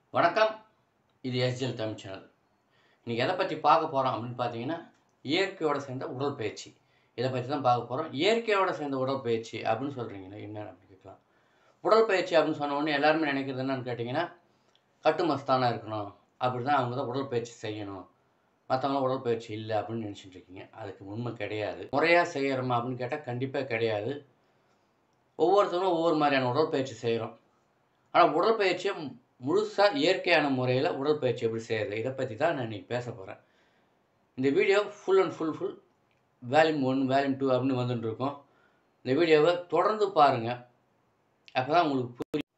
வணக்கம் இது SGL Tamil channel இன்றைக்கி எதை பற்றி பார்க்க போகிறோம் அப்படின்னு பார்த்தீங்கன்னா இயற்கையோட சேர்ந்த உடற்பயிற்சி இதை பற்றி தான் பார்க்க போகிறோம் இயற்கையோட சேர்ந்த உடற்பயிற்சி அப்படின்னு சொல்கிறீங்களா என்ன அப்படின்னு கேட்கலாம் உடற்பயிற்சி அப்படின்னு சொன்ன உடனே எல்லாருமே நினைக்கிறது என்னன்னு கேட்டிங்கன்னா கட்டுமஸ்தானாக இருக்கணும் அப்படி தான் அவங்க தான் உடற்பயிற்சி செய்யணும் மற்றவங்களும் உடற்பயிற்சி இல்லை அப்படின்னு நினச்சிட்டு இருக்கீங்க அதுக்கு உண்மை கிடையாது முறையாக செய்கிறோமா அப்படின்னு கேட்டால் கண்டிப்பாக கிடையாது ஒவ்வொருத்தரும் ஒவ்வொரு மாதிரியான உடற்பயிற்சி செய்கிறோம் ஆனால் உடற்பயிற்சியை முழுசாக இயற்கையான முறையில் உடற்பயிற்சி எப்படி செய்கிறது இதை பற்றி தான் நான் இன்றைக்கி பேச போகிறேன் இந்த video full and full full volume one volume two அப்படின்னு வந்துட்டு இருக்கோம் இந்த வீடியோவை தொடர்ந்து பாருங்கள் அப்போ தான் உங்களுக்கு புரியும்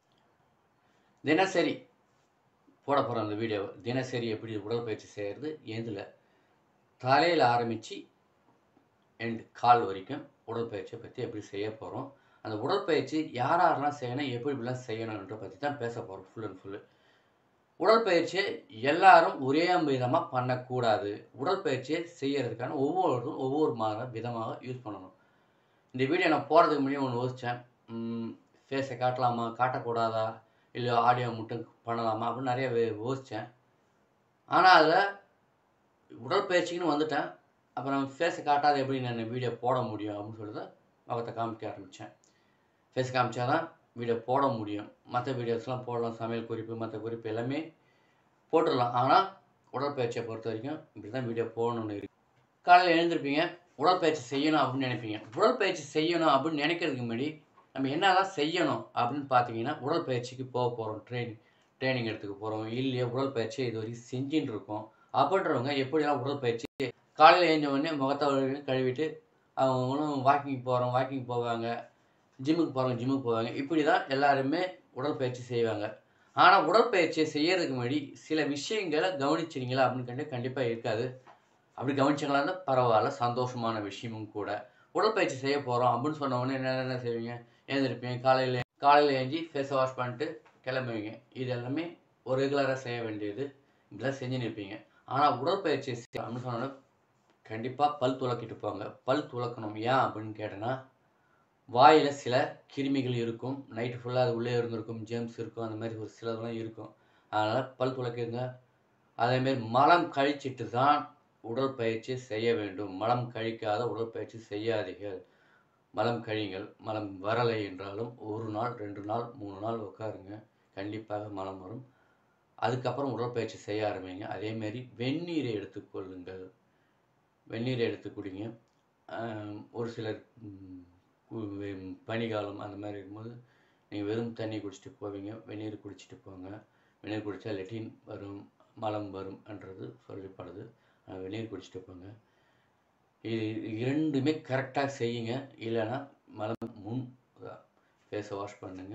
தினசரி போட போகிறோம் இந்த வீடியோவை தினசரி எப்படி உடற்பயிற்சி செய்கிறது எதில் தலையில் ஆரம்பித்து அண்ட் கால் வரைக்கும் உடற்பயிற்சியை பற்றி எப்படி செய்ய போகிறோம் அந்த உடற்பயிற்சி யார் யாரெல்லாம் செய்யணும் எப்படி இப்படிலாம் செய்யணுன்ற பற்றி தான் பேச போகிறோம் ஃபுல் அண்ட் ஃபுல்லு உடற்பயிற்சியை எல்லாரும் ஒரே விதமாக பண்ணக்கூடாது உடற்பயிற்சியை செய்யறதுக்கான ஒவ்வொருத்தரும் ஒவ்வொரு மாதிரி விதமாக யூஸ் பண்ணணும் இந்த வீடியோ நான் போகிறதுக்கு முன்னாடி ஒன்று யோசித்தேன் ஃபேஸை காட்டலாமா காட்டக்கூடாதா இல்லை ஆடியோ மட்டும் பண்ணலாமா அப்படின்னு நிறைய வே- யோசித்தேன் ஆனால் அதில் உடற்பயிற்சிக்குன்னு வந்துட்டேன் அப்புறம் ஃபேஸை காட்டாத எப்படி நான் வீடியோ போட முடியும் அப்படின்னு சொல்லி தான் முகத்தை காமிக்க ஆரம்பித்தேன் ஃபேஸ் காமிச்சா தான் வீடியோ போட முடியும் மற்ற வீடியோஸ்லாம் போடலாம் சமையல் குறிப்பு மற்ற குறிப்பு எல்லாமே போட்டுடலாம் ஆனால் உடற்பயிற்சியை பொறுத்த வரைக்கும் இப்படி தான் வீடியோ போடணும்னு இருக்கு காலையில் எழுந்திருப்பீங்க உடற்பயிற்சி செய்யணும் அப்படின்னு நினைப்பீங்க உடற்பயிற்சி செய்யணும் அப்படின்னு நினைக்கிறதுக்கு முன்னாடி நம்ம என்னெல்லாம் செய்யணும் அப்படின்னு பார்த்தீங்கன்னா உடற்பயிற்சிக்கு போக போகிறோம் ட்ரெயின் ட்ரைனிங் எடுத்துக்க போகிறோம் இல்லையா உடற்பயிற்சி இது வரைக்கும் செஞ்சுட்டு இருக்கோம் அப்படின்றவங்க எப்படிலாம் உடற்பயிற்சி காலையில் எழுந்த உடனே முகத்தை கழுவிட்டு அவங்களும் வாக்கிங் போகிறோம் வாக்கிங் போவாங்க ஜிம்முக்கு போகிறவங்க ஜிம்முக்கு போவாங்க இப்படி தான் எல்லாருமே உடற்பயிற்சி செய்வாங்க ஆனால் உடற்பயிற்சியை செய்யறதுக்கு முன்னாடி சில விஷயங்களை கவனிச்சிங்களா அப்படின்னு கேட்டால் கண்டிப்பாக இருக்காது அப்படி கவனிச்சிங்களா இருந்தால் பரவாயில்ல சந்தோஷமான விஷயமும் கூட உடற்பயிற்சி செய்ய போகிறோம் அப்படின்னு சொன்ன உடனே என்ன என்ன செய்வீங்க எழுந்திருப்பீங்க காலையில் காலையில் ஏஞ்சி ஃபேஸை வாஷ் பண்ணிட்டு கிளம்புவீங்க இது எல்லாமே ஒரு ரெகுலராக செய்ய வேண்டியது இப்படிலாம் செஞ்சு நிற்பீங்க ஆனால் உடற்பயிற்சி செய்~ அப்படின்னு சொன்னோன்னா கண்டிப்பாக பல் துலக்கிட்டு போங்க பல் துலக்கணும் ஏன் அப்படின்னு கேட்டேன்னா வாயில் சில கிருமிகள் இருக்கும் நைட்டு ஃபுல்லாக அது உள்ளே இருந்திருக்கும் ஜேம்ஸ் இருக்கும் அந்த மாதிரி ஒரு சிலதெல்லாம் இருக்கும் அதனால் பல் துலக்குங்க அதேமாரி மலம் கழிச்சிட்டு தான் உடற்பயிற்சி செய்ய வேண்டும் மலம் கழிக்காத உடற்பயிற்சி செய்யாதீர்கள் மலம் கழிங்கள் மலம் வரலை என்றாலும் ஒரு நாள் ரெண்டு நாள் மூணு நாள் உட்காருங்க கண்டிப்பாக மலம் வரும் அதுக்கப்புறம் உடற்பயிற்சி செய்ய ஆரம்பிங்க அதேமாரி வெந்நீரை எடுத்துக்கொள்ளுங்கள் வெந்நீரை எடுத்து குடிங்க ஆம், ஒரு சிலர் ம், கு- வெ- பனிக்காலம் அந்த மாதிரி இருக்கும்போது நீங்கள் வெறும் தண்ணி குடிச்சிட்டு போவீங்க வெந்நீர் குடிச்சிட்டு போங்க வெந்நீர் குடித்தா லெட்டின் வரும் மலம் வரும் என்றது சொல்லப்படுது அதனால வெந்நீர் குடிச்சிட்டு போங்க இது இரண்டுமே கரெக்டாக செய்யுங்க இல்லைன்னா மலம் முன் ஃபேஸை வாஷ் பண்ணுங்க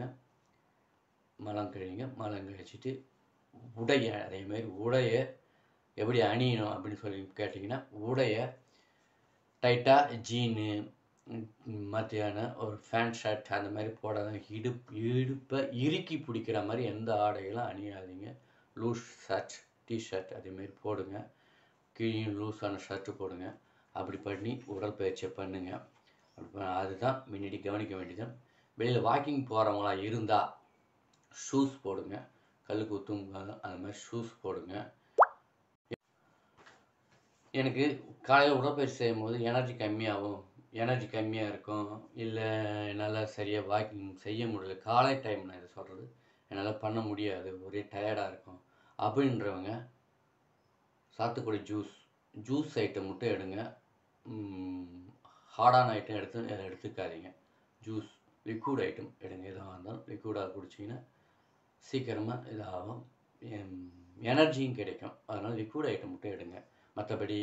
மலம் கழிங்க மலம் கழிச்சிட்டு உடைய அதேமாரி உடைய எப்படி அணியணும் அப்படின்னு சொல்லி கேட்டிங்கன்னா உடைய டைட்டாக ஜீனு மத்தியான ஒரு ஃபேண்ட் ஷர்ட் அந்த மாதிரி போடாத இடுப்பு இடுப்பை இறுக்கி பிடிக்கிற மாதிரி எந்த ஆடைகளும் அணியாதீங்க லூஸ் ஷர்ட் டிஷர்ட் அதேமாரி போடுங்க கீழே லூஸான ஷர்ட்டு போடுங்க அப்படி பண்ணி உடற்பயிற்சியை பண்ணுங்க அப்படி பண்ண- அதுதான் முன்னாடி கவனிக்க வேண்டியது வெளியில் வாக்கிங் போகிறவங்களா இருந்தால் ஷூஸ் போடுங்க கல் குத்தும் அந்த மாதிரி ஷூஸ் போடுங்க எனக்கு காலையில் உடற்பயிற்சி செய்யும் போது எனர்ஜி கம்மியாகும் எனர்ஜி கம்மியாக இருக்கும் இல்லை என்னால் சரியாக வாக்கிங் செய்ய முடியல காலை டைம் நான் இதை சொல்கிறது என்னால் பண்ண முடியாது ஒரே டயர்டாக இருக்கும் அப்படின்றவங்க சாத்துக்குடி ஜூஸ் ஜூஸ் ஐட்டம் மட்டும் எடுங்க ஹார்டான ஐட்டம் எடுத்து அதை எடுத்துக்காதீங்க ஜூஸ் லிக்விட் ஐட்டம் எடுங்க எதாக இருந்தாலும் லிக்விடாக குடிச்சிங்கன்னா சீக்கிரமாக இதாகும் எனர்ஜியும் கிடைக்கும் அதனால் லிக்விட் ஐட்டம் மட்டும் எடுங்க மற்றபடி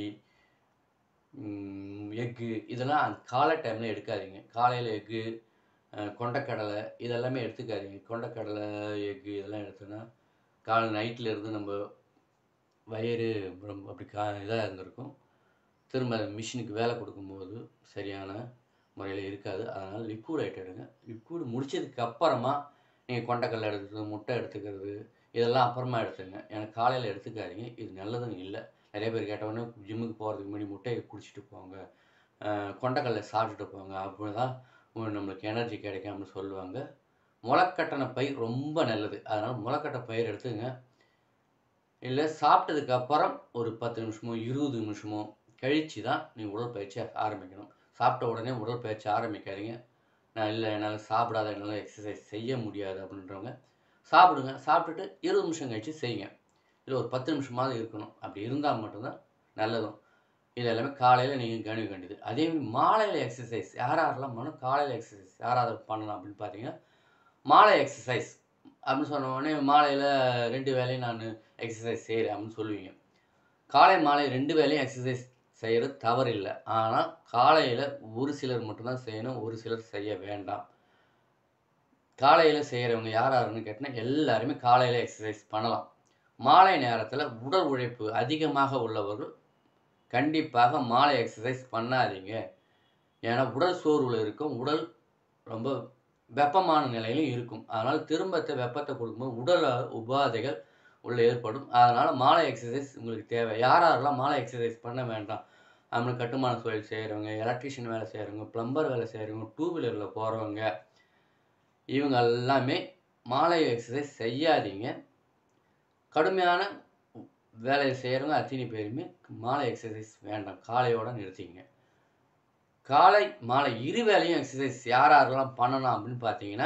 எக்கு இதெல்லாம் அந்த காலை டைமில் எடுக்காதீங்க காலையில் எக்கு கொண்டக்கடலை இதெல்லாமே எடுத்துக்காதீங்க கொண்டக்கடலை எக்கு இதெல்லாம் எடுத்தோன்னா காலை நைட்டில் இருந்து நம்ம வயிறு ரொம்ப அப்படி கா இதாக இருந்திருக்கும் திரும்ப மிஷினுக்கு வேலை கொடுக்கும்போது சரியான முறையில் இருக்காது அதனால் லிக்விட் ஐட்டம் எடுங்க லிக்விட் முடிச்சதுக்கு அப்புறமா நீங்கள் கொண்டக்கடலை எடுக்கிறது முட்டை எடுத்துக்கிறது இதெல்லாம் அப்புறமா எடுத்துங்க எனக்கு காலையில் எடுத்துக்காதீங்க இது நல்லதும் இல்லை நிறைய பேர் கேட்டவொடனே ஜிம்முக்கு போகிறதுக்கு முன்னாடி முட்டையை குடிச்சிட்டு போங்க அஹ் கொண்டக்கடலை சாப்பிட்டுட்டு போங்க அப்படி தான் நம்மளுக்கு எனர்ஜி கிடைக்கும்னு சொல்லுவாங்க முளைக்கட்டின பயிர் ரொம்ப நல்லது அதனால் முளைக்கட்ட பயிர் எடுத்துங்க இல்லை சாப்பிட்டதுக்கு அப்புறம் ஒரு பத்து நிமிஷமோ இருபது நிமிஷமோ கழித்து தான் நீங்கள் உடற்பயிற்சி ஆரம்பிக்கணும் சாப்பிட்ட உடனே உடற்பயிற்சி ஆரம்பிக்காதீங்க நான் இல்லை என்னால் சாப்பிடாத என்னால் எக்ஸசைஸ் செய்ய முடியாது அப்படின்றவங்க சாப்பிடுங்க சாப்பிட்டுட்டு இருபது நிமிஷம் கழித்து செய்யுங்க இல்லை ஒரு பத்து நிமிஷமாவது இருக்கணும் அப்படி இருந்தால் மட்டும்தான் நல்லதும் இது எல்லாமே காலையில் நீங்கள் கவனிக்க வேண்டியது அதே மாதிரி மாலையில் எக்ஸசைஸ் யார் யாரெல்லாம் பண்ணணும் காலையில் எக்ஸசைஸ் யார் யார் பண்ணலாம் அப்படின்னு பார்த்தீங்கன்னா மாலை எக்ஸசைஸ் அப்படின்னு சொன்ன உடனே மாலையில் ரெண்டு வேலையும் நான் எக்ஸசைஸ் செய்கிறேன் அப்படின்னு சொல்லுவீங்க காலை மாலை ரெண்டு வேலையும் எக்ஸசைஸ் செய்கிறது தவறில்லை ஆனால் காலையில் ஒரு சிலர் மட்டும்தான் செய்யணும் ஒரு சிலர் செய்ய வேண்டாம் காலையில் செய்கிறவங்க யார் யாருன்னு கேட்டினா எல்லாருமே காலையில் எக்ஸசைஸ் பண்ணலாம் மாலை நேரத்தில் உடல் உழைப்பு அதிகமாக உள்ளவர்கள் கண்டிப்பாக மாலை எக்ஸசைஸ் பண்ணாதீங்க ஏன்னா உடல் சோர்வில் இருக்கும் உடல் ரொம்ப வெப்பமான நிலையிலும் இருக்கும் அதனால் திரும்பத்தை வெப்பத்தை கொடுக்கும்போது உடல் உபாதைகள் உள்ள ஏற்படும் அதனால் மாலை எக்ஸசைஸ் உங்களுக்கு தேவை யார் யாரெல்லாம் மாலை எக்ஸசைஸ் பண்ண வேண்டாம் அப்படின்னு கட்டுமான தொழில் செய்கிறவங்க எலக்ட்ரிஷியன் வேலை செய்கிறவங்க ப்ளம்பர் வேலை செய்கிறவங்க டூ வீலரில் போகிறவங்க இவங்க எல்லாமே மாலை எக்ஸசைஸ் செய்யாதீங்க கடுமையான வேலையை செய்கிறவங்க அத்தனை பேருமே மாலை எக்ஸசைஸ் வேண்டாம் காலையோட நிறுத்திங்க காலை மாலை இரு வேலையும் எக்ஸசைஸ் யார் யாரெல்லாம் பண்ணலாம் அப்படின்னு பார்த்தீங்கன்னா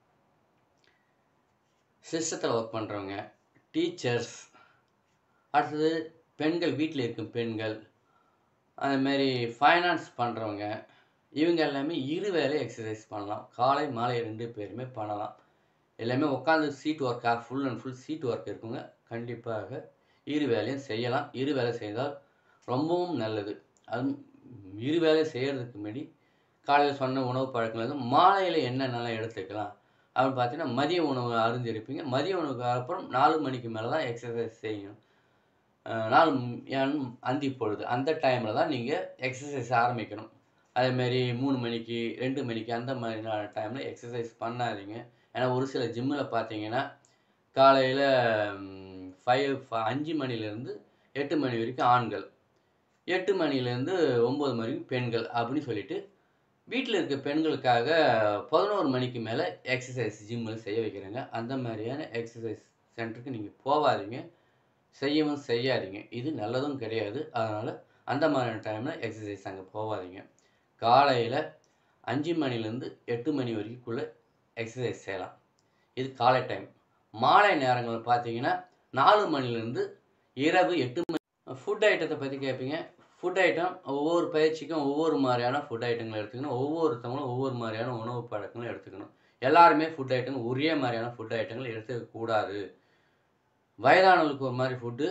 சிஸ்டத்தில் ஒர்க் பண்ணுறவங்க டீச்சர்ஸ் அடுத்தது பெண்கள் வீட்டில் இருக்கும் பெண்கள் அதுமாரி ஃபைனான்ஸ் பண்ணுறவங்க இவங்க எல்லாமே இரு வேலை எக்ஸசைஸ் பண்ணலாம் காலை மாலை ரெண்டு பேருமே பண்ணலாம் எல்லாமே உட்காந்து சீட் ஒர்க்காக full and full seat work இருக்குங்க கண்டிப்பாக இரு வேலையும் செய்யலாம் இரு வேலை செய்தால் ரொம்பவும் நல்லது அது இரு வேலை செய்கிறதுக்கு முன்னாடி காலையில் சொன்ன உணவு பழக்கங்கள் வந்து மாலையில் என்னென்னலாம் எடுத்துக்கலாம் அப்படின்னு பார்த்தீங்கன்னா மதிய உணவு அருந்திருப்பீங்க மதிய உணவுக்கு அப்புறம் நாலு மணிக்கு மேலே தான் எக்ஸசைஸ் செய்யணும் நாலு ஏன் அந்தி பொழுது அந்த டைமில் தான் நீங்கள் எக்ஸசைஸ் ஆரம்பிக்கணும் அதேமாரி மூணு மணிக்கு ரெண்டு மணிக்கு அந்த மாதிரி டைமில் எக்ஸசைஸ் பண்ணாதீங்க ஏன்னா ஒரு சில ஜிம்மில் பார்த்தீங்கன்னா காலையில் ஃபைவ் அஞ்சு மணிலேருந்து எட்டு மணி வரைக்கும் ஆண்கள் எட்டு மணிலேருந்து ஒம்பது மணி வரைக்கும் பெண்கள் அப்படின்னு சொல்லிட்டு வீட்டில் இருக்க பெண்களுக்காக பதினோரு மணிக்கு மேலே எக்ஸசைஸ் ஜிம்மில் செய்ய வைக்கிறாங்க அந்த மாதிரியான எக்ஸசைஸ் சென்டருக்கு நீங்கள் போகாதீங்க செய்யவும் செய்யாதீங்க இது நல்லதும் கிடையாது அதனால் அந்த மாதிரியான டைமில் எக்ஸசைஸ் அங்கே போகாதீங்க காலையில் அஞ்சு மணிலேருந்து எட்டு மணி வரைக்குள்ளே எக்ஸசைஸ் செய்யலாம் இது காலை டைம் மாலை நேரங்கள் பார்த்தீங்கன்னா நாலு மணிலேருந்து இரவு எட்டு மணி ஃபுட் ஐட்டத்தை பற்றி கேட்பீங்க ஃபுட் ஐட்டம் ஒவ்வொரு பயிற்சிக்கும் ஒவ்வொரு மாதிரியான ஃபுட் ஐட்டங்களை எடுத்துக்கணும் ஒவ்வொருத்தவங்களும் ஒவ்வொரு மாதிரியான உணவு பழக்கங்களும் எடுத்துக்கணும் எல்லாருமே ஃபுட் ஐட்டம் ஒரே மாதிரியான ஃபுட் ஐட்டங்கள் எடுத்துக்கக்கூடாது வயதானவர்களுக்கு ஒரு மாதிரி ஃபுட்டு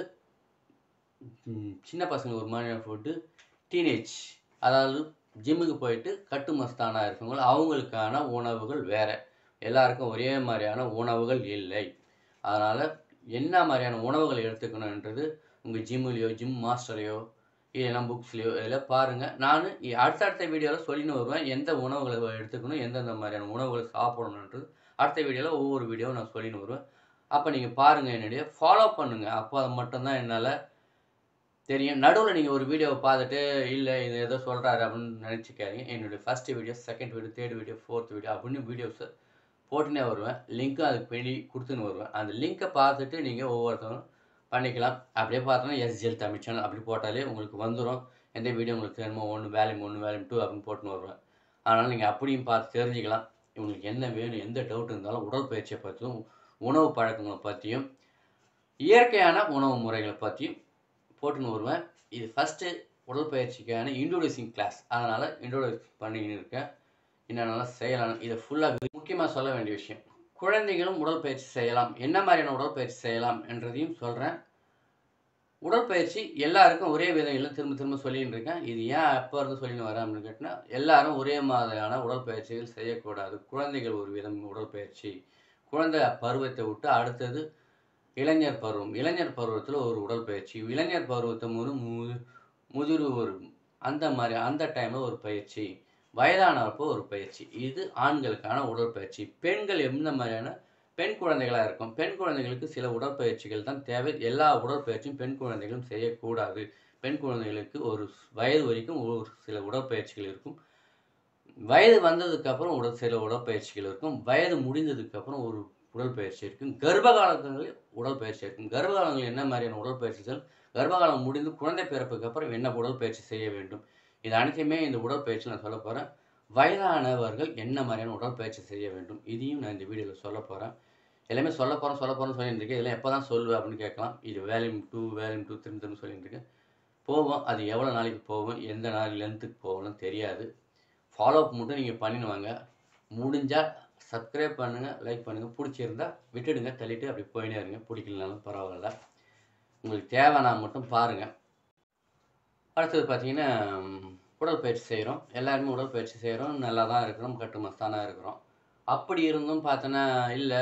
சின்ன பசங்களுக்கு ஒரு மாதிரியான ஃபுட்டு டீனேஜ் அதாவது ஜிம்முக்கு போயிட்டு கட்டு மஸ்தானாக இருக்கவங்க அவங்களுக்கான உணவுகள் வேறு எல்லாருக்கும் ஒரே மாதிரியான உணவுகள் இல்லை அதனால் என்ன மாதிரியான உணவுகள் எடுத்துக்கணுன்றது உங்கள் ஜிம்முலேயோ ஜிம் மாஸ்டரையோ இல்லைனா புக்ஸ்லையோ இதில் பாருங்கள் நான் அடுத்தடுத்த வீடியோவில் சொல்லின்னு வருவேன் எந்த உணவுகளை எடுத்துக்கணும் எந்தெந்த மாதிரியான உணவுகளை சாப்பிடணுன்றது அடுத்த வீடியோவில் ஒவ்வொரு வீடியோவும் நான் சொல்லின்னு வருவேன் அப்போ நீங்கள் பாருங்கள் என்னுடைய ஃபாலோ பண்ணுங்கள் அப்போ அது மட்டும்தான் என்னால் தெரியும் நடுவில் நீங்கள் ஒரு வீடியோவை பார்த்துட்டு இல்லை இது ஏதோ சொல்கிறாரு அப்படின்னு நினச்சிக்காதீங்க என்னுடைய first video second video third video fourth video அப்படின்னு வீடியோஸை போட்டுனே வருவேன் லிங்க்கும் அதுக்கு பின்னாடி கொடுத்துன்னு வருவேன் அந்த லிங்க்கை பார்த்துட்டு நீங்கள் ஒவ்வொருத்தவங்களும் பண்ணிக்கலாம் அப்படியே பார்த்தோன்னா எஸ்ஜிஎல் தமிழ் சேனல் அப்படி போட்டாலே உங்களுக்கு வந்துடும் எந்த வீடியோ உங்களுக்கு வேணுமோ ஒன்று வேல்யூம் ஒன்று வேல்யூம் டூ அப்படின்னு போட்டுன்னு வருவேன் அதனால் நீங்கள் அப்படியும் பார்த்து தெரிஞ்சுக்கலாம் உங்களுக்கு என்ன வேணும் எந்த டவுட் இருந்தாலும் உடற்பயிற்சியை பற்றியும் உணவு பழக்கங்களை பற்றியும் இயற்கையான உணவு முறைகளை பற்றியும் போட்டுன்னு வருவேன் இது ஃபஸ்ட்டு உடற்பயிற்சிக்கான இன்ட்ரோடியூசிங் கிளாஸ் அதனால் இன்ட்ரோடியூஸ் பண்ணிக்கின்னு இருக்கேன் என்னென்னலாம் செய்யலாம் இதை ஃபுல்லாக முக்கியமாக சொல்ல வேண்டிய விஷயம் குழந்தைகளும் உடற்பயிற்சி செய்யலாம் என்ன மாதிரியான உடற்பயிற்சி செய்யலாம் என்றதையும் சொல்கிறேன் உடற்பயிற்சி எல்லாருக்கும் ஒரே விதம் இல்லை திரும்ப திரும்ப சொல்லின்னு இருக்கேன் இது ஏன் எப்போ இருந்து சொல்லின்னு வரேன் அப்படின்னு கேட்டால் எல்லாரும் ஒரே மாதிரியான உடற்பயிற்சிகள் செய்யக்கூடாது குழந்தைகள் ஒரு விதம் உடற்பயிற்சி குழந்தை பருவத்தை விட்டு அடுத்தது இளைஞர் பருவம் இளைஞர் பருவத்தில் ஒரு உடற்பயிற்சி இளைஞர் பருவத்தை ஒரு மு முதிர்வு அந்த மாதிரி அந்த டைமில் ஒரு பயிற்சி வயதானப்போ ஒரு பயிற்சி இது ஆண்களுக்கான உடற்பயிற்சி பெண்கள் எந்த மாதிரியான பெண் குழந்தைகளாக இருக்கும் பெண் குழந்தைகளுக்கு சில உடற்பயிற்சிகள் தான் தேவை எல்லா உடற்பயிற்சியும் பெண் குழந்தைகளும் செய்யக்கூடாது பெண் குழந்தைகளுக்கு ஒரு வயது வரைக்கும் ஒரு சில உடற்பயிற்சிகள் இருக்கும் வயது வந்ததுக்கப்புறம் உடல் சில உடற்பயிற்சிகள் இருக்கும் வயது முடிந்ததுக்கப்புறம் ஒரு உடற்பயிற்சி இருக்கும் கர்ப்ப காலங்களில் உடற்பயிற்சி இருக்கும் கர்ப்ப காலங்களில் என்ன மாதிரியான உடற்பயிற்சிகள் கர்ப்பகாலம் முடிந்து குழந்தை பிறப்புக்கு அப்புறம் என்ன உடற்பயிற்சி செய்ய வேண்டும் இது அனைத்தையுமே இந்த உடற்பயிற்சி நான் சொல்ல போகிறேன் வயதானவர்கள் என்ன மாதிரியான உடற்பயிற்சி செய்ய வேண்டும் இதையும் நான் இந்த வீடியோவில் சொல்ல போகிறேன் எல்லாமே சொல்ல போகிறேன் சொல்ல போகிறேன்னு சொல்லிட்டு இருக்கேன் இதெல்லாம் எப்போ தான் சொல்லுவேன் அப்படின்னு கேட்கலாம் இது வேல்யூம் டூ வேல்யூம் டூ திரும்ப திரும்ப சொல்லிட்டு இருக்கேன் போவோம் அது எவ்வளோ நாளைக்கு போகும் எந்த நாள் லென்த்துக்கு போகணும்னு தெரியாது ஃபாலோ அப் மட்டும் நீங்கள் பண்ணிடுவாங்க முடிஞ்சால் சப்ஸ்கிரைப் பண்ணுங்கள் லைக் பண்ணுங்கள் பிடிச்சிருந்தா விட்டுடுங்க தள்ளிட்டு அப்படி போயினே இருங்க பிடிக்கலனாலும் பரவாயில்ல உங்களுக்கு தேவைன்னா மட்டும் பாருங்கள் அடுத்தது பார்த்தீங்கன்னா ம், உடற்பயிற்சி செய்கிறோம் எல்லாருமே உடற்பயிற்சி செய்கிறோம் நல்லா தான் இருக்கிறோம் கட்டு மஸ்தானாக இருக்கிறோம் அப்படி இருந்தும் பார்த்தோன்னா இல்லை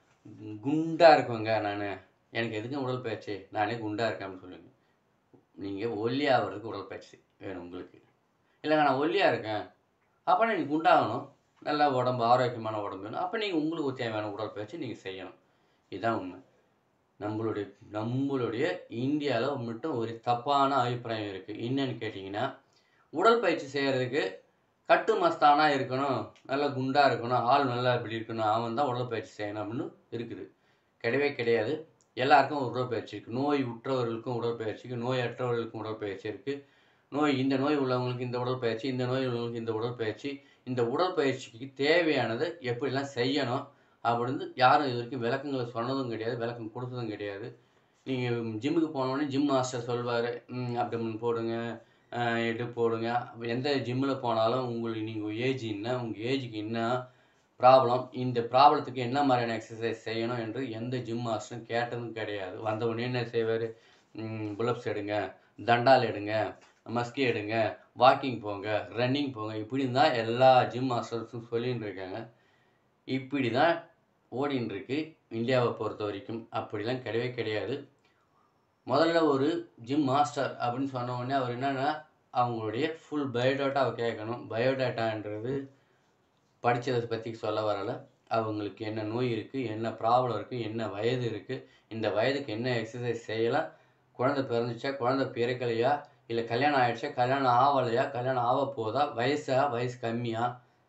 குண்டாக இருக்குங்க நான் எனக்கு எதுக்கு உடற்பயிற்சி நானே குண்டாக இருக்கேன் அப்படின்னு சொல்லுங்க நீங்கள் ஒல்லியாகிறதுக்கு உடற்பயிற்சி வேணும் உங்களுக்கு இல்லைங்க நான் ஒல்லியாக இருக்கேன் அப்போ நீங்கள் குண்டாகணும் நல்ல உடம்பு ஆரோக்கியமான உடம்பு வேணும் அப்போ நீங்கள் உங்களுக்கு தேவையான உடற்பயிற்சி நீங்கள் செய்யணும் இதுதான் உண்மை நம்மளுடைய நம்மளுடைய இந்தியாவில் மட்டும் ஒரு தப்பான அபிப்பிராயம் இருக்குது என்னன்னு கேட்டிங்கன்னா உடற்பயிற்சி செய்கிறதுக்கு கட்டு மஸ்தானாக இருக்கணும் நல்லா குண்டாக இருக்கணும் ஆள் நல்லா இப்படி இருக்கணும் அவன் தான் உடற்பயிற்சி செய்யணும் அப்படின்னு இருக்குது கிடையவே கிடையாது எல்லாருக்கும் ஒரு உடற்பயிற்சி இருக்குது நோய் உற்றவர்களுக்கும் உடற்பயிற்சி இருக்குது நோய் அற்றவர்களுக்கும் உடற்பயிற்சி இருக்குது நோய் இந்த நோய் உள்ளவங்களுக்கு இந்த உடற்பயிற்சி இந்த நோய் உள்ளவங்களுக்கு இந்த உடற்பயிற்சி இந்த உடற்பயிற்சிக்கு தேவையானதை எப்படிலாம் செய்யணும் அப்படின்னு யாரும் இது வரைக்கும் விளக்கங்களை சொன்னதும் கிடையாது விளக்கம் கொடுத்ததும் கிடையாது நீங்கள் ஜிம்முக்கு போனோடனே ஜிம் மாஸ்டர் சொல்வார் அப்டமன் போடுங்க எடு போடுங்க எந்த ஜிம்மில் போனாலும் உங்களுக்கு நீங்கள் ஏஜ் என்ன உங்கள் ஏஜுக்கு என்ன ப்ராப்ளம் இந்த ப்ராப்ளத்துக்கு என்ன மாதிரியான எக்ஸசைஸ் செய்யணும் என்று எந்த ஜிம் மாஸ்டரும் கேட்டதும் கிடையாது வந்த உடனே என்ன செய்வார் புல்லப்ஸ் எடுங்க தண்டால் எடுங்க மஸ்கி எடுங்க வாக்கிங் போங்க ரன்னிங் போங்க இப்படின்னு தான் எல்லா ஜிம் மாஸ்டர்ஸும் சொல்லின்னு இருக்காங்க இப்படி தான் ஓடின்னு இருக்கு இந்தியாவை பொறுத்த வரைக்கும் அப்படிலாம் கிடையவே கிடையாது முதல்ல ஒரு ஜிம் மாஸ்டர் அப்படின்னு சொன்ன உடனே அவர் என்னன்னா அவங்களுடைய ஃபுல் பயோடேட்டாவை கேட்கணும் பயோடேட்டான்றது படித்ததை பற்றி சொல்ல வரலை அவங்களுக்கு என்ன நோய் இருக்குது என்ன ப்ராப்ளம் இருக்குது என்ன வயது இருக்குது இந்த வயதுக்கு என்ன எக்ஸசைஸ் செய்யலாம் குழந்தை பிறந்துச்சா குழந்தை பிறக்கலையா இல்லை கல்யாணம் ஆயிடுச்சா கல்யாணம் ஆகலையா கல்யாணம் ஆக போதா வயசா வயசு கம்மியா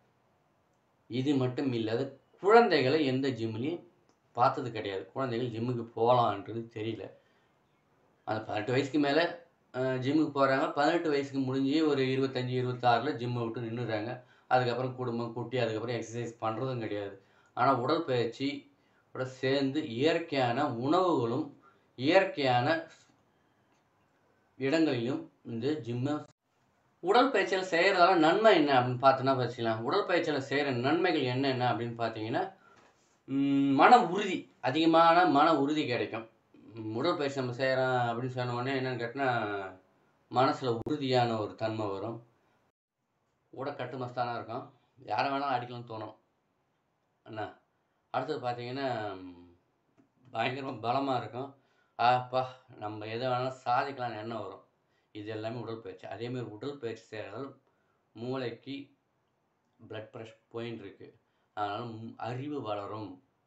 இது மட்டும் இல்லாத குழந்தைகளை எந்த ஜிம்லேயும் பார்த்தது கிடையாது குழந்தைகள் ஜிம்முக்கு போகலான்றது தெரியல அந்த பதினெட்டு வயசுக்கு மேலே ஜிம்முக்கு போகிறாங்க பதினெட்டு வயசுக்கு முடிஞ்சு ஒரு இருபத்தஞ்சி இருபத்தாறில் ஜிம்மை விட்டு நின்றுறாங்க அதுக்கப்புறம் குடும்பம் குட்டி அதுக்கப்புறம் எக்ஸசைஸ் பண்ணுறதும் கிடையாது ஆனால் உடற்பயிற்சி கூட சேர்ந்து இயற்கையான உணவுகளும் இயற்கையான இடங்களிலும் இந்த ஜிம்மை உடற்பயிற்சியில் செய்கிறதால நன்மை என்ன அப்படின்னு பார்த்தோன்னா வச்சுக்கலாம் உடற்பயிற்சியில் செய்கிற நன்மைகள் என்னென்ன அப்படின்னு பார்த்தீங்கன்னா ம், மன உறுதி அதிகமான மன உறுதி கிடைக்கும் ம், உடற்பயிற்சி நம்ம செய்கிறோம் அப்படின்னு சொன்ன உடனே என்னன்னு கேட்டால் மனசில் உறுதியான ஒரு தன்மை வரும் உட கட்டுமஸ்தானாக இருக்கும் யாரை வேணாலும் அடிக்கலாம்னு தோணும் அண்ணா அடுத்தது பார்த்தீங்கன்னா பயங்கரமாக பலமாக இருக்கும் ஆப்பா நம்ம எதை வேணாலும் சாதிக்கலாம்னு எண்ணம் வரும் இது எல்லாமே உடற்பயிற்சி அதேமாதிரி உடற்பயிற்சி செய்கிறதால மூளைக்கு blood ப்ரெஷர் போயின்னு இருக்கு அதனால் ம்- அறிவு வளரும்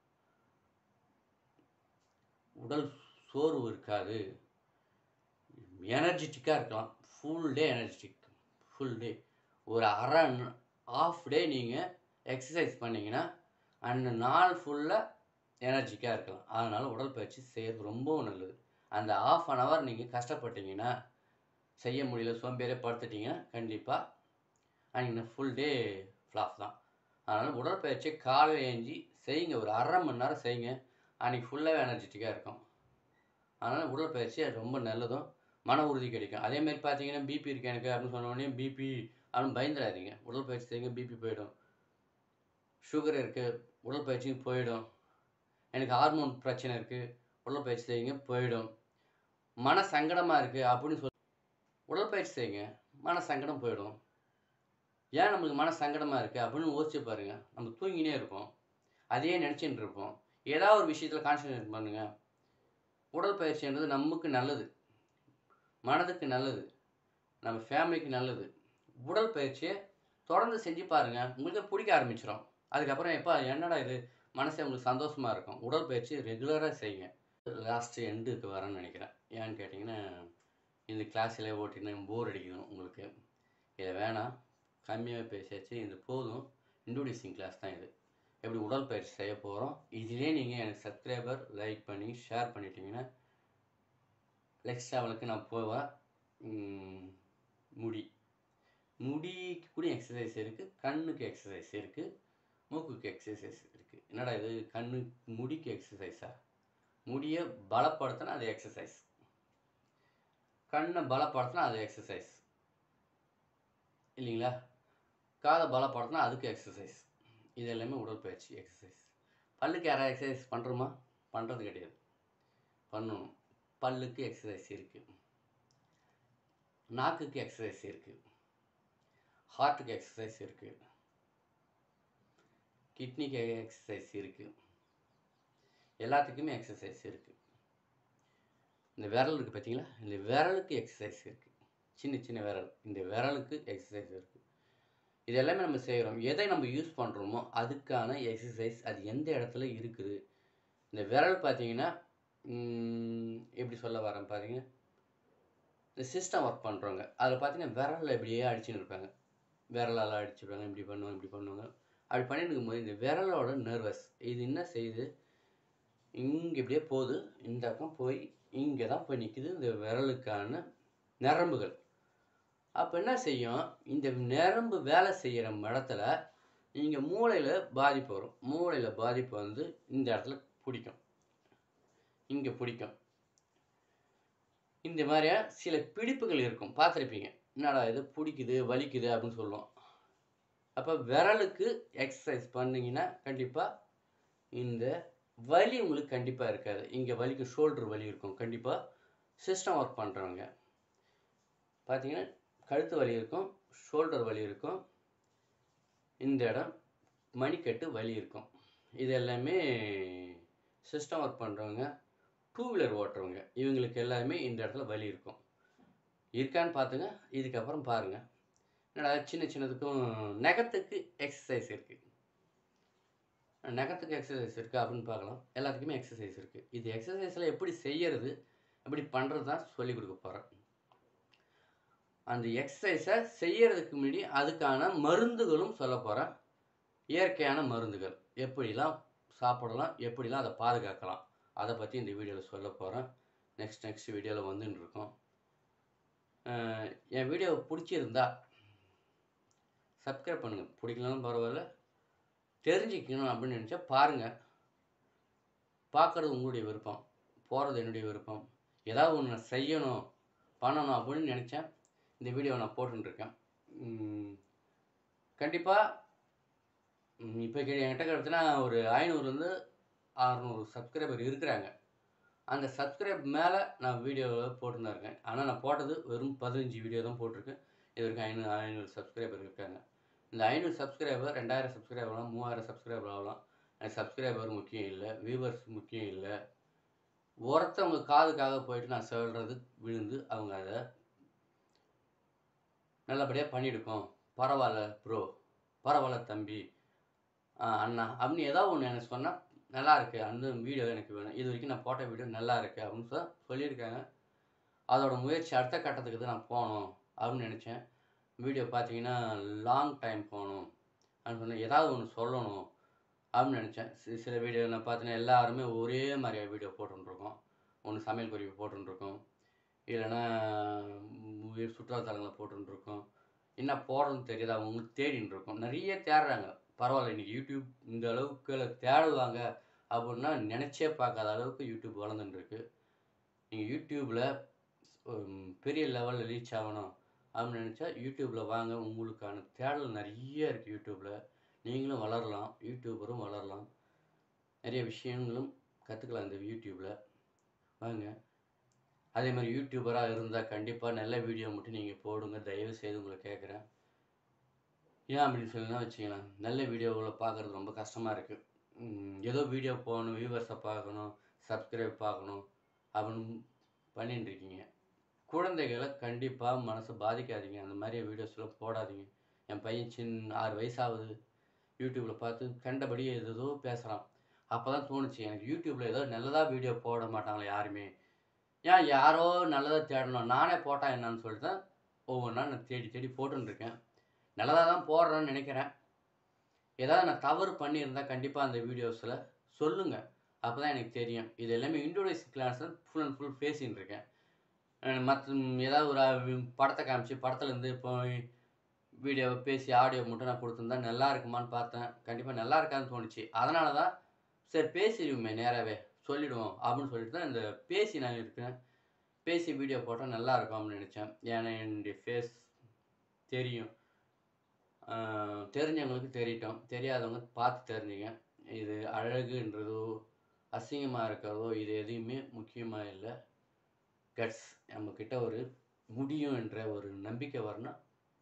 உடல் சோர்வு இருக்காது எனர்ஜெட்டிக்காக இருக்கலாம் full day energetic full day ஒரு அரை ஆஃப் டே நீங்கள் எக்ஸசைஸ் பண்ணீங்கன்னா அந்த நாள் ஃபுல்லாக எனர்ஜிக்காக இருக்கலாம் அதனால் உடற்பயிற்சி செய்யறது ரொம்பவும் நல்லது அந்த ஆஃப் அன் ஹவர் நீங்கள் கஷ்டப்பட்டீங்கன்னா செய்ய முடியல சோம்பேறியே படுத்துட்டீங்கன்னா கண்டிப்பாக அன்றைக்கி ஃபுல் டே ஃப்ளாப் தான் அதனால் உடற்பயிற்சி காலையில் ஏஞ்சி செய்யுங்க ஒரு அரை மணி நேரம் செய்யுங்க அன்றைக்கி ஃபுல்லாகவே எனர்ஜெட்டிக்காக இருக்கும் அதனால் உடற்பயிற்சி அது ரொம்ப நல்லதும் மன உறுதி கிடைக்கும் அதேமாதிரி பார்த்தீங்கன்னா பிபி இருக்கு எனக்கு அப்படின்னு சொன்ன உடனே பிபி அப்படின்னு பயந்துடாதீங்க உடற்பயிற்சி செய்யுங்க பிபி போயிடும் சுகர் இருக்குது உடற்பயிற்சியும் போயிடும் எனக்கு ஹார்மோன் பிரச்சனை இருக்குது உடற்பயிற்சி செய்யுங்க போயிடும் மன சங்கடமாக இருக்குது அப்படின்னு சொல்லி உடற்பயிற்சி செய்யுங்க மன சங்கடம் போயிடும் ஏன் நம்மளுக்கு மன சங்கடமாக இருக்குது அப்படின்னு யோசிச்சு பாருங்கள் நம்ம தூங்கினே இருப்போம் அதையே நினச்சிட்டு இருப்போம் ஏதாவது ஒரு விஷயத்தில் கான்சன்ட்ரேட் பண்ணுங்கள் உடற்பயிற்சின்றது நமக்கு நல்லது மனதுக்கு நல்லது நம்ம ஃபேமிலிக்கு நல்லது உடற்பயிற்சியை தொடர்ந்து செஞ்சு பாருங்கள் உங்களுக்கு பிடிக்க ஆரம்பிச்சிடும் அதுக்கப்புறம் எப்போ என்னடா இது மனசே உங்களுக்கு சந்தோஷமாக இருக்கும் உடற்பயிற்சி ரெகுலராக செய்யுங்க லாஸ்ட்டு எண்டுக்கு வரேன்னு நினைக்கிறேன் ஏன்னு கேட்டிங்கன்னா இந்த கிளாஸில் ஓட்டினா போர் அடிக்கணும் உங்களுக்கு இதை வேணாம் கம்மியாக பேசியாச்சு இது போதும் இன்ட்ரோடியூசிங் கிளாஸ் தான் இது எப்படி உடற்பயிற்சி செய்ய போகிறோம் இதிலே நீங்கள் எனக்கு சப்ஸ்கிரைபர் லைக் பண்ணி ஷேர் பண்ணிட்டீங்கன்னா நெக்ஸ்ட் லெவலுக்கு நான் போவேன் உம், முடி முடிக்கு கூட எக்ஸசைஸ் இருக்குது கண்ணுக்கு எக்ஸசைஸ் இருக்குது மூக்குக்கு எக்ஸசைஸ் இருக்குது என்னடா இது கண்ணு முடிக்கு எக்ஸசைஸா முடியை பலப்படுத்தினா அது எக்ஸசைஸ் கண்ணை பலப்படுத்தினா அது எக்ஸசைஸ் இல்லைங்களா காதை பலப்படுத்தினா அதுக்கு எக்ஸசைஸ் இது எல்லாமே உடற்பயிற்சி எக்ஸசைஸ் பல்லுக்கு யாராவது எக்ஸசைஸ் பண்ணுறோமா பண்ணுறது கிடையாது பண்ணணும் பல்லுக்கு எக்ஸசைஸ் இருக்குது நாக்குக்கு எக்ஸசைஸ் இருக்குது ஹார்ட்டுக்கு எக்ஸசைஸ் இருக்குது கிட்னிக்கு எக்ஸசைஸ் இருக்குது எல்லாத்துக்குமே எக்ஸசைஸ் இருக்குது இந்த விரல் இருக்குது பார்த்தீங்களா இந்த விரலுக்கு எக்ஸசைஸ் இருக்குது சின்ன சின்ன விரல் இந்த விரலுக்கு எக்ஸசைஸ் இருக்குது இது எல்லாமே நம்ம செய்கிறோம் எதை நம்ம யூஸ் பண்ணுறோமோ அதுக்கான எக்ஸசைஸ் அது எந்த இடத்துல இருக்குது இந்த விரல் பார்த்தீங்கன்னா ம், எப்படி சொல்ல வரேன் பார்த்தீங்கன்னா இந்த சிஸ்டம் ஒர்க் பண்ணுறவங்க அதில் பார்த்தீங்கன்னா விரலில் இப்படியே அடிச்சுன்னு இருப்பாங்க விரலால் அடிச்சுடுவாங்க இப்படி பண்ணுவாங்க இப்படி பண்ணுவாங்க அப்படி பண்ணிட்டு இருக்கும்போது இந்த விரலோட நர்வஸ் இது என்ன செய்யுது இங்கே இப்படியே போகுது இந்த பக்கம் போய் இங்கே தான் போய் நிற்குது இந்த விரலுக்கான நரம்புகள் அப்போ என்ன செய்யும் இந்த நரம்பு வேலை செய்கிற இடத்துல இங்கே மூளையில் பாதிப்பு வரும் மூளையில் பாதிப்பு வந்து இந்த இடத்துல பிடிக்கும் இங்கே பிடிக்கும் இந்த மாதிரியா சில பிடிப்புகள் இருக்கும் பார்த்துருப்பீங்க என்னடா இது பிடிக்குது வலிக்குது அப்படின்னு சொல்லுவோம் அப்போ விரலுக்கு எக்ஸசைஸ் பண்ணீங்கன்னா கண்டிப்பாக இந்த வலி உங்களுக்கு கண்டிப்பாக இருக்காது இங்கே வலிக்கு ஷோல்டர் வலி இருக்கும் கண்டிப்பாக சிஸ்டம் ஒர்க் பண்ணுறவங்க பார்த்தீங்கன்னா கழுத்து வலி இருக்கும் ஷோல்டர் வலி இருக்கும் இந்த இடம் மணிக்கட்டு வலி இருக்கும் இது எல்லாமே சிஸ்டம் ஒர்க் பண்ணுறவங்க டூ வீலர் ஓட்டுறவங்க இவங்களுக்கு எல்லாமே இந்த இடத்துல வலி இருக்கும் இருக்கான்னு பார்த்துங்க இதுக்கப்புறம் பாருங்கள் என்னடா சின்ன சின்னதுக்கும் நகத்துக்கு எக்ஸசைஸ் இருக்குது நகத்துக்கு எக்ஸசைஸ் இருக்குது அப்படின்னு பார்க்கலாம் எல்லாத்துக்குமே எக்ஸசைஸ் இருக்குது இது எக்ஸசைஸில் எப்படி செய்யறது எப்படி பண்ணுறது தான் சொல்லிக் கொடுக்க போகிறேன் அந்த எக்ஸசைஸை செய்யறதுக்கு முன்னாடி அதுக்கான மருந்துகளும் சொல்ல போகிறேன் இயற்கையான மருந்துகள் எப்படிலாம் சாப்பிடலாம் எப்படிலாம் அதை பாதுகாக்கலாம் அதை பற்றி இந்த வீடியோவில் சொல்ல போகிறேன் நெக்ஸ்ட் நெக்ஸ்ட் வீடியோவில் வந்துன்னு இருக்கோம் அஹ் என் வீடியோ பிடிச்சிருந்தா சப்ஸ்கிரைப் பண்ணுங்கள் பிடிக்கலனாலும் பரவாயில்ல தெரிஞ்சுக்கணும் அப்படின்னு நினச்சா பாருங்கள் பார்க்குறது உங்களுடைய விருப்பம் போகிறது என்னுடைய விருப்பம் ஏதாவது ஒன்று செய்யணும் பண்ணணும் அப்படின்னு நினச்சேன் இந்த வீடியோவை நான் போட்டுருக்கேன் கண்டிப்பாக இப்போ என்கிட்ட கிடச்சுன்னா ஒரு ஐநூறுலேருந்து அறநூறு சப்ஸ்கிரைபர் இருக்கிறாங்க அந்த சப்ஸ்கிரைப் மேலே நான் வீடியோவில் போட்டுன்னு தான் இருக்கேன் ஆனால் நான் போட்டது வெறும் பதினஞ்சு வீடியோ தான் போட்டிருக்கேன் இது வரைக்கும் ஐநூறு ஐநூறு சப்ஸ்கிரைபர் இருக்காங்க இந்த ஐநூறு சப்ஸ்கிரைபர் ரெண்டாயிரம் சப்ஸ்கிரைபர் ஆகலாம் மூவாயிரம் சப்ஸ்கிரைபர் ஆகலாம் எனக்கு சப்ஸ்கிரைபர் முக்கியம் இல்லை வியூவர்ஸ் முக்கியம் இல்லை ஒருத்தவங்க காதுக்காக போயிட்டு நான் சொல்கிறது விழுந்து அவங்க அதை நல்லபடியாக பண்ணியிருக்கோம் பரவாயில்ல ப்ரோ பரவாயில்ல தம்பி ஆ, அண்ணா அப்படின்னு ஏதாவது ஒன்று எனக்கு சொன்னால் நல்லா இருக்கு அந்த வீடியோ எனக்கு வேணும் இது வரைக்கும் நான் போட்ட வீடியோ நல்லா இருக்கு அப்படின்னு சொ சொல்லியிருக்காங்க அதோட முயற்சி அடுத்த கட்டத்துக்கு தான் நான் போகணும் அப்படின்னு நினச்சேன் வீடியோ பார்த்தீங்கன்னா லாங் டைம் போகணும் அப்படின்னு சொன்னேன் ஏதாவது ஒன்று சொல்லணும் அப்படின்னு நினச்சேன் சி- சில வீடியோ நான் பார்த்தீங்கன்னா எல்லாருமே ஒரே மாதிரியான வீடியோ போட்டுருக்கோம் ஒன்று சமையல் குறிப்பு போட்டுருக்கோம் இல்லைன்னா ம், சுற்றுலாத்தலங்களை போட்டுருக்கோம் என்ன போடுறதுன்னு தெரியாது அவங்க தேடின்னு இருக்கோம் நிறைய தேடுறாங்க பரவாயில்ல இன்னைக்கு யூடியூப் இந்த அளவுக்கு தேடுவாங்க அப்படின்னா நினச்சே பார்க்காத அளவுக்கு யூடியூப் வளர்ந்துட்டு இருக்கு நீங்கள் யூடியூப்பில் பெரிய லெவலில் ரீச் ஆகணும் அப்படின்னு நினச்சா யூடியூப்பில் வாங்க உங்களுக்கான தேடல் நிறைய இருக்குது யூடியூப்பில் நீங்களும் வளரலாம் யூடியூபரும் வளரலாம் நிறைய விஷயங்களும் கற்றுக்கலாம் இந்த யூடியூப்பில் வாங்க அதே மாதிரி யூடியூபராக இருந்தால் கண்டிப்பாக நல்ல வீடியோ மட்டும் நீங்கள் போடுங்க தயவு செய்து உங்களை கேட்குறேன் ஏன் அப்படின்னு சொல்லினா வச்சுக்கலாம் நல்ல வீடியோவில் பார்க்குறது ரொம்ப கஷ்டமாக இருக்குது ஏதோ வீடியோ போகணும் வியூவர்ஸை பார்க்கணும் சப்ஸ்கிரைப் பார்க்கணும் அப்படின்னு பண்ணிட்டு இருக்கீங்க குழந்தைகளை கண்டிப்பாக மனசை பாதிக்காதீங்க அந்த மாதிரி வீடியோஸ்லாம் போடாதீங்க என் பையன் சின்ன ஆறு வயசாகுது யூடியூப்பில் பார்த்து கண்டபடி ஏதோ பேசுகிறான் அப்போ தான் தோணுச்சு எனக்கு யூடியூப்பில் ஏதோ நல்லதாக வீடியோ போட மாட்டாங்களே யாருமே ஏன் யாரோ நல்லதாக தேடணும் நானே போட்டா என்னன்னு சொல்லிட்டு தான் ஒவ்வொன்றா நான் தேடி தேடி போட்டுன்னு இருக்கேன் நல்லதாக தான் போடுறேன்னு நினைக்கிறேன் ஏதாவது நான் தவறு பண்ணியிருந்தால் கண்டிப்பாக அந்த வீடியோஸில் சொல்லுங்கள் அப்போ தான் எனக்கு தெரியும் இது எல்லாமே இண்டோனேஷியன் கிளாஸில் ஃபுல் அண்ட் ஃபுல் பேசின்னு இருக்கேன் மற்ற ஏதாவது ஒரு அஹ், படத்தை காமிச்சு படத்துலேருந்து இப்போ வீடியோவை பேசி ஆடியோ மட்டும் நான் கொடுத்துருந்தா நல்லா இருக்குமான்னு பார்த்தேன் கண்டிப்பாக நல்லா இருக்காதுன்னு தோணுச்சு அதனால தான் சரி பேசிடுவோமே நேராகவே சொல்லிடுவோம் அப்படின்னு சொல்லிட்டு தான் இந்த பேசி நான் இருக்கேன் பேசி வீடியோ போட்டால் நல்லா இருக்கும் அப்படின்னு நினச்சேன் ஏன்னா என்னுடைய ஃபேஸ் தெரியும் ஆஹ் தெரிஞ்சவங்களுக்கு தெரியட்டும் தெரியாதவங்க பார்த்து தெரிஞ்சுங்க இது அழகுன்றதோ அசிங்கமாக இருக்கிறதோ இது எதுவுமே முக்கியமாக இல்லை கட்ஸ் நம்மக்கிட்ட ஒரு முடியும் என்ற ஒரு நம்பிக்கை வரணும்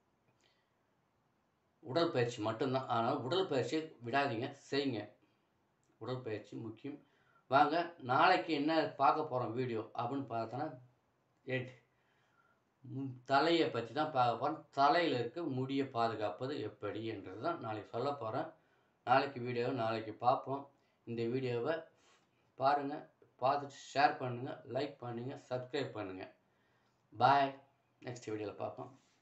உடற்பயிற்சி மட்டும்தான் ஆனால் உடற்பயிற்சி விடாதீங்க செய்யுங்க உடற்பயிற்சி முக்கியம் வாங்க நாளைக்கு என்ன பார்க்க போகிறோம் வீடியோ அப்படின்னு பார்த்தோன்னா எட் தலையை பற்றி தான் பார்க்க போகிறோம் தலையில் இருக்க முடியை பாதுகாப்பது எப்படி என்றது தான் நாளைக்கு சொல்ல போகிறேன் நாளைக்கு வீடியோவை நாளைக்கு பார்ப்போம் இந்த வீடியோவை பாருங்கள் பார்த்துட்டு ஷேர் பண்ணுங்கள் லைக் பண்ணுங்கள் சப்ஸ்கிரைப் பண்ணுங்கள் பாய் நெக்ஸ்ட் வீடியோவில் பார்ப்போம்